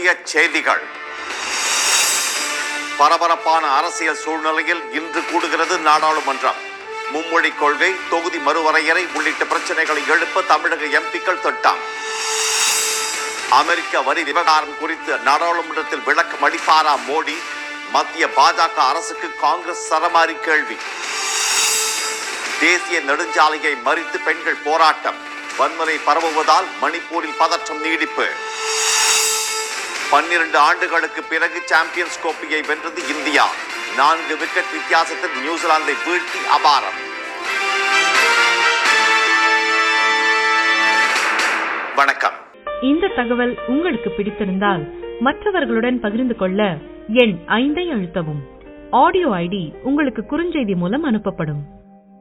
முக்கிய செய்திகள் பரபரப்பான அரசியல் சூழ்நிலையில் இன்று கூடுகிறது நாடாளுமன்றம் மும்மொழி கொள்கை தொகுதி மறுவரையறை உள்ளிட்ட பிரச்சனைகளை எழுப்ப தமிழக எம்பிக்கள் திட்டம் அமெரிக்க வரி விவகாரம் குறித்து நாடாளுமன்றத்தில் விளக்கம் அளிப்பாரா மோடி மத்திய பாஜக அரசுக்கு காங்கிரஸ் சரமாரி கேள்வி தேசிய நெடுஞ்சாலையை மறித்து பெண்கள் போராட்டம் வன்முறை பரவுவதால் மணிப்பூரில் பதற்றம் நீடிப்பு பன்னிரண்டு ஆண்டுகளுக்கு பிறகு சாம்பியன்ஸ் கோப்பையை வென்றது இந்தியா நான்கு விக்கெட் வித்தியாசத்தில் நியூசிலாந்தை வீழ்த்தி அபாரம் வணக்கம் இந்த தகவல் உங்களுக்கு பிடித்திருந்தால் மற்றவர்களுடன் பகிர்ந்து கொள்ள எண் ஐந்தை அழுத்தவும் ஆடியோ ஐடி உங்களுக்கு குறுஞ்செய்தி மூலம் அனுப்பப்படும்